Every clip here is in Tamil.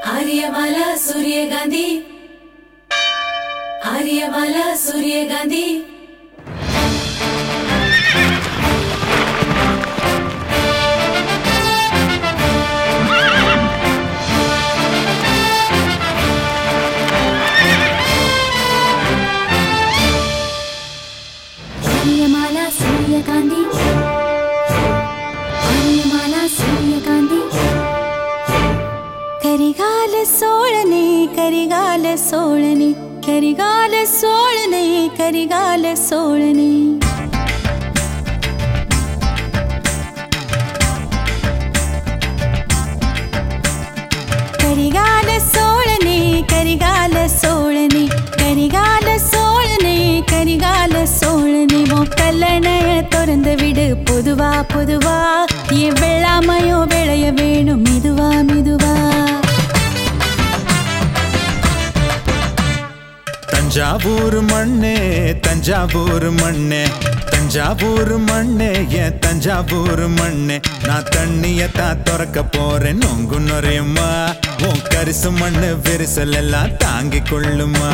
ஆரியமாலா சூரியகாந்தி ஆரியமாலா சூரியகாந்தி ஆரியமாலா சூரியகாந்தி ஆரியமாலா சூரியகாந்தி கரிகால சோழனே கரிகால சோழனே கரிகால சோழனே கரிகால சோழனே கரிகால சோழனே கரிகால சோழனே கரிகால சோழனே கரிகால சோழனே உன் கல்லணைய திறந்து விடு பொதுவா பொதுவா என் வெள்ளாமையோ விளைய வேணும் மெதுவா மெதுவா தஞ்சாவூர் மண்ணே தஞ்சாவூர் மண்ணே தஞ்சாவூர் மண்ணே என் தஞ்சாவூர் மண்ணே நான் தண்ணியத்தான் திறக்க போறேன் நொங்கு நுரையுமா உன் கரிசு மண்ணு விரிசல் எல்லாம் தாங்கிக் கொள்ளுமா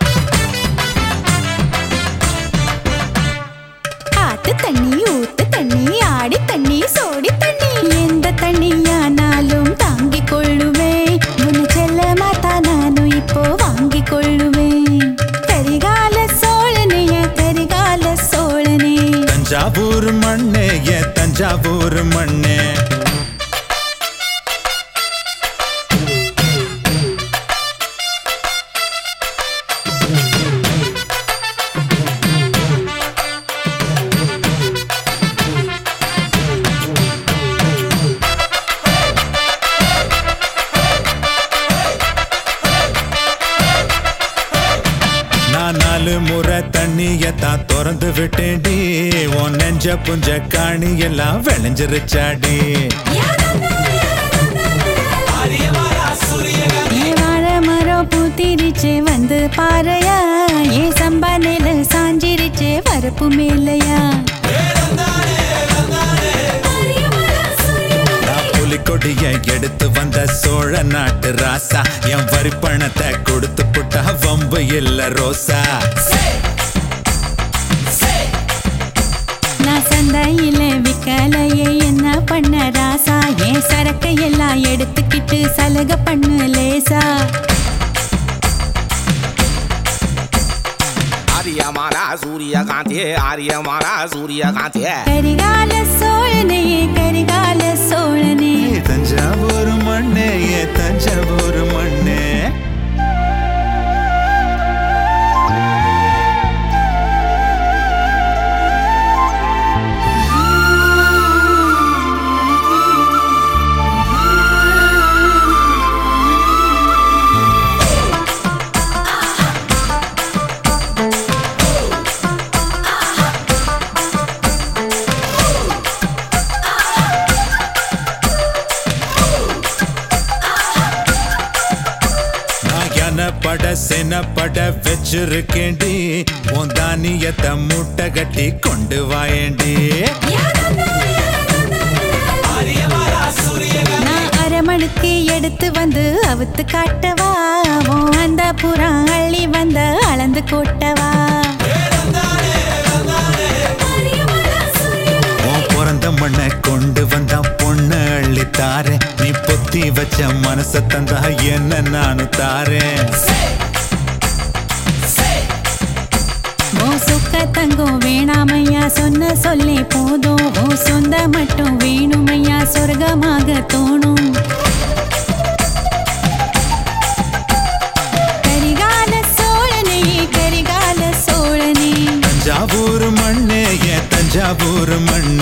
ஆத்து தண்ணி ஊத்து தண்ணி ஆடி தண்ணி சோடி தண்ணி எந்த தண்ணியானாலும் தாங்கிக் கொள்ளுவேன் உன்னை செல்லமா தான் நானும் இப்போ வாங்கிக் கொள்ளுவேன் கரிகால சோழனே என் கரிகால சோழனே தஞ்சாவூர் மண்ணே என் தஞ்சாவூர் மண்ணே நான் நாலு முறை தண்ணியத்தான் திறந்து விட்டேன்டி உன் நெஞ்ச புஞ்ச காணி எல்லாம் விளைஞ்சிருச்சாடி ஏ வாழை மரம் பூத்திருச்சு வந்து பாறையா ஏ சம்பா நெல் சாஞ்சிருச்சு வரப்பு மேலையா நான் புலிக்கொடிய எடுத்து வந்த சோழ நாட்டு ராசா என் வரி பணத்தை கொடுத்து புட்டா வம்பு இல்ல ரோசா நான் சந்தையில விக்கலையே என்ன பண்ண ராசா ஏன் சரக்கு எல்லாம் எடுத்துக்கிட்டு சலுகை பண்ணு லேசா ஆரியமாலா சூரியகாந்தி ஆரியமாலா சூரியகாந்தி கரிகால சோழனே கரிகால சோழனே ஏ தஞ்சாவூர் மண்ணே ஏ தஞ்சாவூர் மண்ணே நான் எனப்பட செனப்பட வச்சிருக்கேண்டி உன் தானியத்தை மூட்டை கட்டி கொண்டு வாயேண்டி நான் அரமணுக்கு எடுத்து வந்து அவுத்து காட்டவா உன் அந்த புறம் அள்ளி வந்த அளந்து கொட்டவா உன் பிறந்த மண்ணை கொண்டு வந்தா பொண்ணு அள்ளி தாரேன் நீ பொத்தி வச்ச மனச தந்தா என்ன நானும் தாரேன் ஓ சுக்க தங்கம் வேணாமையா சொன்ன சொல்லே போதும் ஓ சொந்த மட்டும் வேணுமையா சொர்க்கமாக தோணும் கரிகால சோழனே கரிகால சோழனே தஞ்சாவூர் மண்ணே ஏன் தஞ்சாவூர் மண்ணே